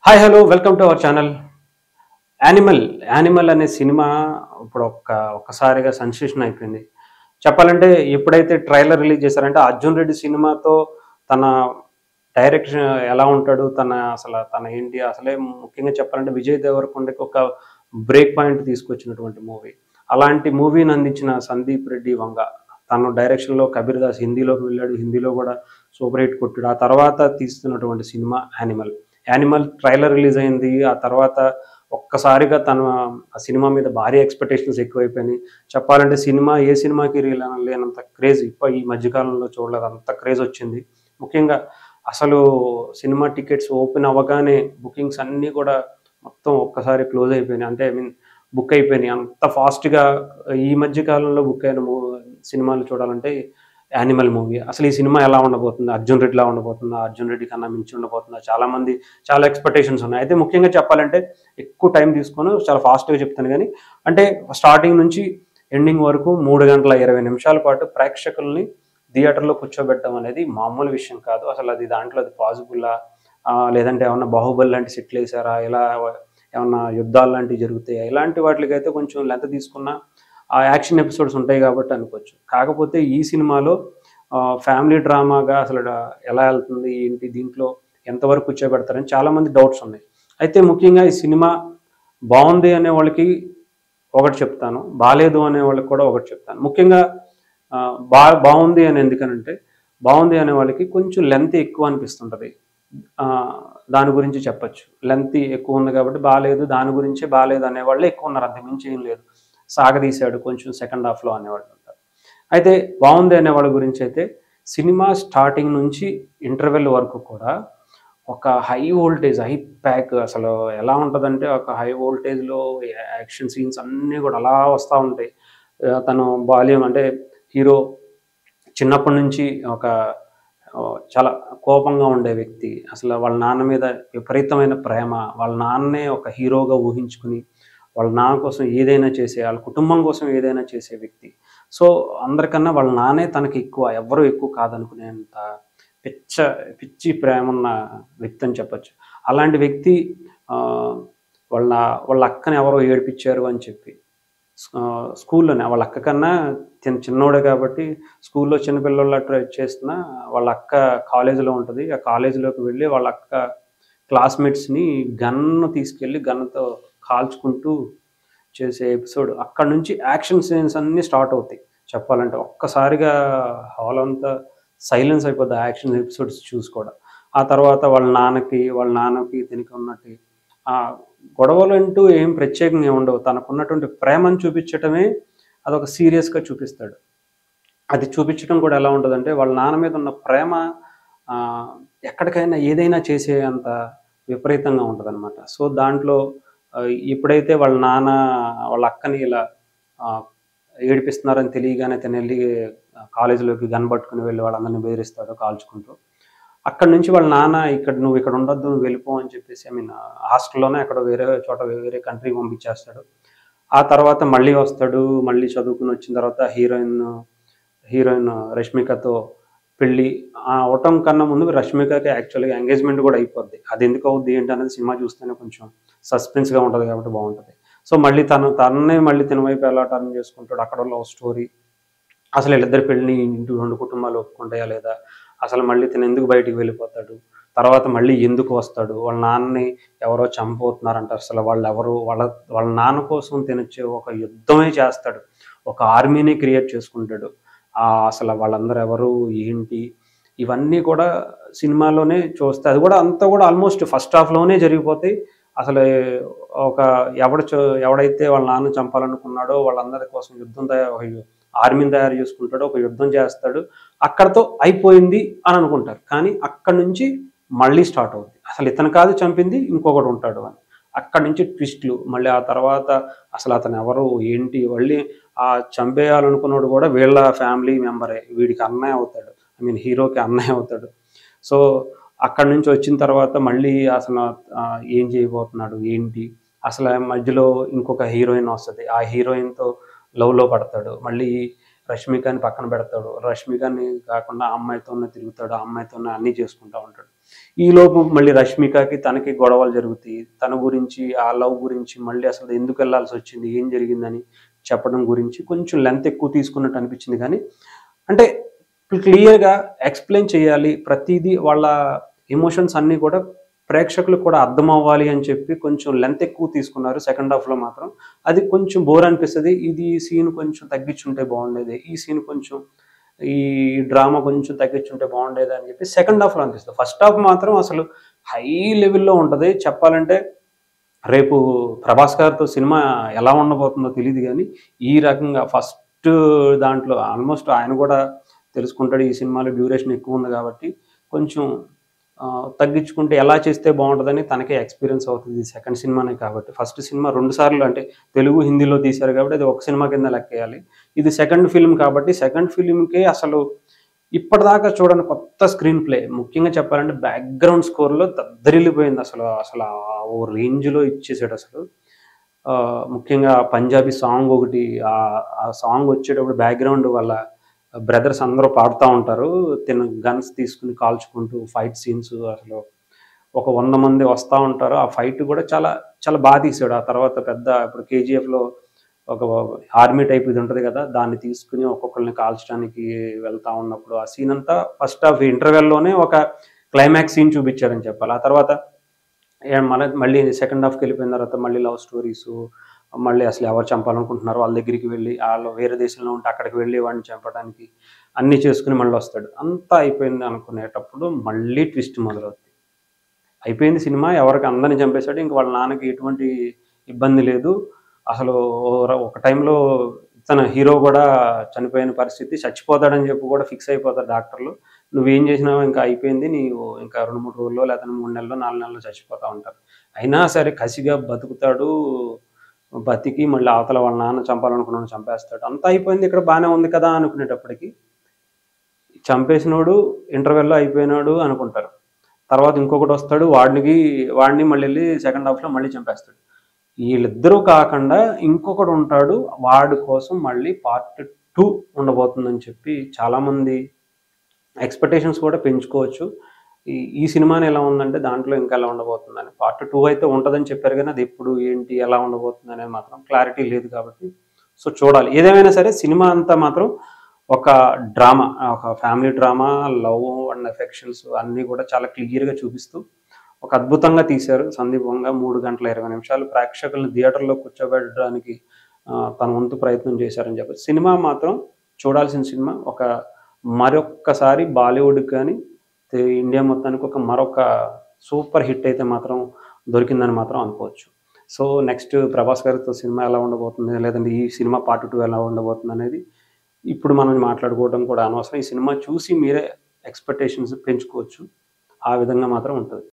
hi hello welcome to our channel Animal Animal అనే cinema ఇప్పుడు ఒక్క ఒక్కసారిగా సెన్సేషన్ అయిపోయింది చెప్పాలంటే ఎప్పుడైతే ట్రైలర్ రిలీజ్ చేశారంటే అర్జున్ రెడ్డి సినిమాతో తన డైరెక్షన్ ఎలా ఉంటాడు తన అసలు తన ఏంటి అసలే ముఖ్యంగా చెప్పాలంటే విజయ్ దేవరకొండకి ఒక బ్రేక్ పాయింట్ తీసుకొచ్చినటువంటి మూవీ అలాంటి మూవీని అందించిన సందీప్ రెడ్డి వంగ తను డైరెక్షన్లో కబీర్ దాస్ హిందీలోకి వెళ్ళాడు హిందీలో కూడా సూపర్ హిట్ కొట్టాడు ఆ తర్వాత తీస్తున్నటువంటి cinema Animal Animal trailer release అయింది ఆ తర్వాత ఒక్కసారిగా తన ఆ సినిమా మీద భారీ ఎక్స్పెక్టేషన్స్ ఎక్కువైపోయినాయి చెప్పాలంటే సినిమా ఏ సినిమాకి రీల్ లేనంత క్రేజ్ ఇప్పుడు ఈ మధ్యకాలంలో చూడలేదు అంత క్రేజ్ వచ్చింది ముఖ్యంగా అసలు సినిమా టికెట్స్ ఓపెన్ అవ్వగానే బుకింగ్స్ అన్నీ కూడా మొత్తం ఒక్కసారి క్లోజ్ అయిపోయినాయి అంటే ఐ మీన్ బుక్ అయిపోయినాయి అంత ఫాస్ట్గా ఈ మధ్య కాలంలో బుక్ అయిన మూ సినిమాలు చూడాలంటే యానిమల్ మూవీ అసలు ఈ సినిమా ఎలా ఉండబోతుంది అర్జున్ రెడ్డిలా ఉండబోతుందా అర్జున్ రెడ్డి కన్నా మించి ఉండబోతుందా చాలా మంది చాలా ఎక్స్పెక్టేషన్స్ ఉన్నాయి అయితే ముఖ్యంగా చెప్పాలంటే ఎక్కువ టైం తీసుకొని చాలా ఫాస్ట్గా చెప్తాను కానీ అంటే స్టార్టింగ్ నుంచి ఎండింగ్ వరకు మూడు గంటల ఇరవై నిమిషాల పాటు ప్రేక్షకుల్ని థియేటర్లో కూర్చోబెట్టడం అనేది మామూలు విషయం కాదు అసలు అది దాంట్లో అది పాసిబుల్లా లేదంటే ఏమన్నా బాహుబలి లాంటి సెటిల్ వేసారా ఇలా ఏమన్నా యుద్ధాలు లాంటివి జరుగుతాయా ఇలాంటి వాటికైతే కొంచెం లెంత్ తీసుకున్న ఆ యాక్షన్ ఎపిసోడ్స్ ఉంటాయి కాబట్టి అనుకోవచ్చు కాకపోతే ఈ సినిమాలో ఫ్యామిలీ డ్రామాగా అసలు ఎలా వెళ్తుంది ఏంటి దీంట్లో ఎంతవరకు కూర్చోబెడతారని చాలామంది డౌట్స్ ఉన్నాయి అయితే ముఖ్యంగా ఈ సినిమా బాగుంది అనే వాళ్ళకి ఒకటి చెప్తాను బాగాలేదు అనే వాళ్ళకి కూడా ఒకటి చెప్తాను ముఖ్యంగా ఆ, బా బాగుంది అని ఎందుకనంటే బాగుంది అనే వాళ్ళకి కొంచెం లెంత్ ఎక్కువ అనిపిస్తుంటుంది ఆ, దాని గురించి చెప్పచ్చు లెంత్ ఎక్కువ ఉంది కాబట్టి బాగాలేదు దాని గురించే బాగాలేదు అనేవాళ్ళు ఎక్కువ ఉన్నారు అంతకుమించి ఏం లేదు సాగదీశాడు కొంచెం సెకండ్ హాఫ్లో అనేవాళ్ళు ఉంటారు అయితే బాగుంది అనే వాళ్ళ గురించి అయితే సినిమా స్టార్టింగ్ నుంచి ఇంటర్వెల్ వరకు కూడా ఒక హై వోల్టేజ్ హై ప్యాక్ అసలు ఎలా ఉంటుందంటే ఒక హై వోల్టేజ్లో యాక్షన్ సీన్స్ అన్నీ కూడా అలా వస్తూ ఉంటాయి ఆ, తను బాల్యం అంటే హీరో చిన్నప్పటి నుంచి ఒక ఆ, చాలా కోపంగా ఉండే వ్యక్తి అసలు వాళ్ళ నాన్న మీద విపరీతమైన ప్రేమ వాళ్ళ నాన్నే ఒక హీరోగా ఊహించుకుని వాళ్ళ నాన్న కోసం ఏదైనా చేసే వాళ్ళ కుటుంబం కోసం ఏదైనా చేసే వ్యక్తి సో అందరికన్నా వాళ్ళ నాన్నే తనకి ఎక్కువ ఎవ్వరూ ఎక్కువ కాదనుకునేంత పిచ్చ పిచ్చి ప్రేమ ఉన్న వ్యక్తి అని చెప్పచ్చు అలాంటి వ్యక్తి ఆ, వాళ్ళ వాళ్ళ అక్కని ఎవరో ఏడిపించారు అని చెప్పి ఆ, స్కూల్లోనే వాళ్ళ అక్క కన్నా చిన్న చిన్నోడే కాబట్టి స్కూల్లో చిన్నపిల్లల ట్రై చేస్తున్న వాళ్ళ అక్క కాలేజీలో ఉంటుంది ఆ కాలేజీలోకి వెళ్ళి వాళ్ళ అక్క క్లాస్మేట్స్ని గన్ తీసుకెళ్ళి గన్తో కాల్చుకుంటూ చేసే ఎపిసోడ్ అక్కడ నుంచి యాక్షన్ సీన్స్ అన్నీ స్టార్ట్ అవుతాయి చెప్పాలంటే ఒక్కసారిగా హాల్ అంతా సైలెన్స్ అయిపోద్ది యాక్షన్ ఎపిసోడ్స్ చూసి కూడా ఆ తర్వాత వాళ్ళ నాన్నకి వాళ్ళ నాన్నకి దీనికి ఉన్నట్టు ఆ గొడవలు అంటూ ఏం ప్రత్యేకంగా ఏమి ఉండవు తనకున్నటువంటి ప్రేమను చూపించటమే అదొక సీరియస్గా చూపిస్తాడు అది చూపించడం కూడా ఎలా ఉంటుందంటే వాళ్ళ నాన్న మీద ఉన్న ప్రేమ ఆ, ఎక్కడికైనా ఏదైనా చేసే అంత విపరీతంగా ఉంటుంది అనమాట సో దాంట్లో ఆ, ఎప్పుడైతే వాళ్ళ నాన్న వాళ్ళ అక్కని ఇలా ఆ, ఏడిపిస్తున్నారని తెలియగానే తను వెళ్ళి ఆ, కాలేజీలోకి గన్ పట్టుకుని వెళ్ళి వాళ్ళందరినీ బెదిరిస్తాడు కాల్చుకుంటూ అక్కడ నుంచి వాళ్ళ నాన్న ఇక్కడ నువ్వు ఇక్కడ ఉండొద్దు నువ్వు వెళ్ళిపో అని చెప్పేసి ఐ మీన్ హాస్టల్లోనే అక్కడ వేరే చోట వేరే కంట్రీకి పంపించేస్తాడు ఆ తర్వాత మళ్ళీ వస్తాడు మళ్ళీ చదువుకుని వచ్చిన తర్వాత హీరోయిన్ హీరోయిన్ రష్మికతో పెళ్ళి ఆ అవటం కన్నా ముందు రష్మికకి యాక్చువల్గా ఎంగేజ్మెంట్ కూడా అయిపోద్ది అది ఎందుకు అవుద్ది ఏంటి అనేది సినిమా చూస్తేనే కొంచెం సస్పెన్స్గా ఉంటుంది కాబట్టి బాగుంటుంది సో మళ్ళీ తను తననే మళ్ళీ తన వైపు ఎలా టర్న్ చేసుకుంటాడు అక్కడ లవ్ స్టోరీ అసలు వీళ్ళిద్దరి పెళ్ళిని ఇంటి రెండు కుటుంబాలు ఒప్పుకుంటాయా లేదా అసలు మళ్ళీ తను ఎందుకు బయటికి వెళ్ళిపోతాడు తర్వాత మళ్ళీ ఎందుకు వస్తాడు వాళ్ళ నాన్నని ఎవరో చంపబోతున్నారంట అసలు వాళ్ళు ఎవరు వాళ్ళ వాళ్ళ నాన్న కోసం తినొచ్చే ఒక యుద్ధమే చేస్తాడు ఒక ఆర్మీని క్రియేట్ చేసుకుంటాడు ఆ అసలు వాళ్ళందరూ ఎవరు ఏంటి ఇవన్నీ కూడా సినిమాలోనే చూస్తే అది కూడా అంతా కూడా ఆల్మోస్ట్ ఫస్ట్ హాఫ్లోనే జరిగిపోతాయి అసలు ఒక ఎవడ చ- ఎవడైతే వాళ్ళ నాన్న చంపాలనుకున్నాడో వాళ్ళందరి కోసం యుద్ధం తయారు ఆర్మీని తయారు చేసుకుంటాడో ఒక యుద్ధం చేస్తాడు అక్కడతో అయిపోయింది అని అనుకుంటారు కానీ అక్కడి నుంచి మళ్ళీ స్టార్ట్ అవుతుంది అసలు ఇతను కాదు చంపింది ఇంకొకటి ఉంటాడు అని అక్కడి నుంచి ట్విస్ట్లు మళ్ళీ ఆ తర్వాత అసలు అతను ఎవరు ఏంటి మళ్ళీ ఆ చంపేయాలనుకున్నాడు కూడా వీళ్ళ ఫ్యామిలీ మెంబరే వీడికి అన్నయ్య అవుతాడు ఐ మీన్ హీరోకి అన్నయ్య అవుతాడు సో అక్కడి నుంచి వచ్చిన తర్వాత మళ్ళీ అసలు ఆ, ఏం చేయబోతున్నాడు ఏంటి అసలు ఆ మధ్యలో ఇంకొక హీరోయిన్ వస్తుంది ఆ హీరోయిన్తో లవ్లో పడతాడు మళ్ళీ రష్మికని పక్కన పెడతాడు రష్మికని కాకుండా ఆ అమ్మాయితోనే తిరుగుతాడు ఆ అమ్మాయితోనే అన్నీ చేసుకుంటూ ఉంటాడు ఈలోపు మళ్ళీ రష్మికకి తనకి గొడవలు జరుగుతాయి తన గురించి ఆ లవ్ గురించి మళ్ళీ అసలు ఎందుకు వెళ్ళాల్సి వచ్చింది ఏం జరిగిందని చెప్పడం గురించి కొంచెం లెంత్ ఎక్కువ తీసుకున్నట్టు అనిపించింది కానీ అంటే క్లియర్గా ఎక్స్ప్లెయిన్ చేయాలి ప్రతిదీ వాళ్ళ ఎమోషన్స్ అన్నీ కూడా ప్రేక్షకులకు కూడా అర్థం అవ్వాలి అని చెప్పి కొంచెం లెంత్ ఎక్కువ తీసుకున్నారు సెకండ్ హాఫ్లో మాత్రం అది కొంచెం బోర్ అనిపిస్తుంది ఇది సీన్ కొంచెం తగ్గించుంటే బాగుండేది ఈ సీన్ కొంచెం ఈ డ్రామా కొంచెం తగ్గించుంటే బాగుండేది అని చెప్పి సెకండ్ హాఫ్లో అనిపిస్తుంది ఫస్ట్ హాఫ్ మాత్రం అసలు హై లెవెల్లో ఉంటుంది చెప్పాలంటే రేపు ప్రభాస్ గారితో సినిమా ఎలా ఉండబోతుందో తెలియదు కానీ ఈ రకంగా ఫస్ట్ దాంట్లో ఆల్మోస్ట్ ఆయన కూడా తెలుసుకుంటాడు ఈ సినిమాలో డ్యూరేషన్ ఎక్కువ ఉంది కాబట్టి కొంచెం ఆ, తగ్గించుకుంటే ఎలా చేస్తే బాగుంటుందని తనకే ఎక్స్పీరియన్స్ అవుతుంది సెకండ్ సినిమానే కాబట్టి ఫస్ట్ సినిమా రెండు సార్లు అంటే తెలుగు హిందీలో తీశారు కాబట్టి అది ఒక సినిమా కింద లెక్కేయాలి ఇది సెకండ్ ఫిల్మ్ కాబట్టి సెకండ్ ఫిల్మ్కే అసలు ఇప్పటిదాకా చూడని కొత్త స్క్రీన్ ప్లే ముఖ్యంగా చెప్పాలంటే బ్యాక్గ్రౌండ్ స్కోర్లో దద్దరిల్లిపోయింది అసలు అసలు ఆ ఓ రేంజ్లో ఇచ్చేసాడు అసలు ఆ, ముఖ్యంగా పంజాబీ సాంగ్ ఒకటి ఆ- ఆ సాంగ్ వచ్చేటప్పుడు బ్యాక్గ్రౌండ్ వాళ్ళ బ్రదర్స్ అందరూ పాడుతూ ఉంటారు తిన గన్స్ తీసుకుని కాల్చుకుంటూ ఫైట్ సీన్స్ అసలు ఒక వంద మంది వస్తూ ఉంటారు ఆ ఫైట్ కూడా చాలా చాలా బాగా తీసాడు ఆ తర్వాత పెద్ద ఇప్పుడు కేజీఎఫ్లో ఒక ఆర్మీ టైప్ ఇది ఉంటుంది కదా దాన్ని తీసుకుని ఒక్కొక్కరిని కాల్చడానికి వెళ్తా ఉన్నప్పుడు ఆ సీన్ అంతా ఫస్ట్ హాఫ్ ఇంటర్వెల్లోనే ఒక క్లైమాక్స్ సీన్ చూపించారని చెప్పాలి ఆ తర్వాత ఏ మన మళ్ళీ సెకండ్ హాఫ్కి వెళ్ళిపోయిన తర్వాత మళ్ళీ లవ్ స్టోరీస్ మళ్ళీ అసలు ఎవరు చంపాలనుకుంటున్నారో వాళ్ళ దగ్గరికి వెళ్ళి వాళ్ళు వేరే దేశంలో ఉంటే అక్కడికి వెళ్ళి వాడిని చంపడానికి అన్నీ చేసుకుని మళ్ళీ వస్తాడు అంతా అయిపోయింది అనుకునేటప్పుడు మళ్ళీ ట్విస్ట్ మొదలవుతుంది అయిపోయింది సినిమా ఎవరికి అందరిని చంపేశాడు ఇంక వాళ్ళ నాన్నకి ఎటువంటి ఇబ్బంది లేదు అసలు ఓ- ఒక టైంలో తన హీరో కూడా చనిపోయిన పరిస్థితి చచ్చిపోతాడని చెప్పి కూడా ఫిక్స్ అయిపోతారు డాక్టర్లు నువ్వేం చేసినావు ఇంకా అయిపోయింది నీవు ఇంకా రెండు మూడు రోజుల్లో లేకపోతే మూడు నెలల్లో నాలుగు నెలల్లో చచ్చిపోతా ఉంటారు అయినా సరే కసిగా బతుకుతాడు బతికి మళ్ళీ అవతల వాళ్ళ నాన్న చంపాలనుకున్నాను చంపేస్తాడు అంతా అయిపోయింది ఇక్కడ బాగానే ఉంది కదా అనుకునేటప్పటికి చంపేసినోడు ఇంటర్వెల్లో అయిపోయినాడు అనుకుంటారు తర్వాత ఇంకొకటి వస్తాడు వాడికి వాడిని మళ్ళీ వెళ్ళి సెకండ్ హాఫ్లో మళ్ళీ చంపేస్తాడు వీళ్ళిద్దరూ కాకుండా ఇంకొకడు ఉంటాడు వాడి కోసం మళ్ళీ పార్ట్ టూ ఉండబోతుందని చెప్పి చాలామంది ఎక్స్పెక్టేషన్స్ కూడా పెంచుకోవచ్చు ఈ ఈ సినిమాని ఎలా ఉందంటే దాంట్లో ఇంకా ఎలా ఉండబోతుందని పార్ట్ టూ అయితే ఉంటుందని చెప్పారు కానీ అది ఎప్పుడు ఏంటి ఎలా ఉండబోతుంది అనేది మాత్రం క్లారిటీ లేదు కాబట్టి సో చూడాలి ఏదేమైనా సరే సినిమా అంతా మాత్రం ఒక డ్రామా ఒక family drama love and affections అన్నీ కూడా చాలా క్లియర్గా చూపిస్తూ ఒక అద్భుతంగా తీశారు సందీప్ వంగ మూడు గంటల ఇరవై నిమిషాలు ప్రేక్షకులను థియేటర్లో కూర్చోబెట్టడానికి ఆ, తన వంతు ప్రయత్నం చేశారని చెప్పి సినిమా మాత్రం చూడాల్సిన సినిమా ఒక మరొక్కసారి బాలీవుడ్కి కానీ తె- ఇండియా మొత్తానికి ఒక మరొక సూపర్ హిట్ అయితే మాత్రం దొరికిందని మాత్రం అనుకోవచ్చు సో నెక్స్ట్ ప్రభాస్ గారితో సినిమా ఎలా ఉండబోతుంది లేదంటే ఈ సినిమా పార్ట్ టూ ఎలా ఉండబోతుంది అనేది ఇప్పుడు మనం మాట్లాడుకోవడం కూడా అనవసరం ఈ సినిమా చూసి మీరే ఎక్స్పెక్టేషన్స్ పెంచుకోవచ్చు ఆ విధంగా మాత్రం ఉంటుంది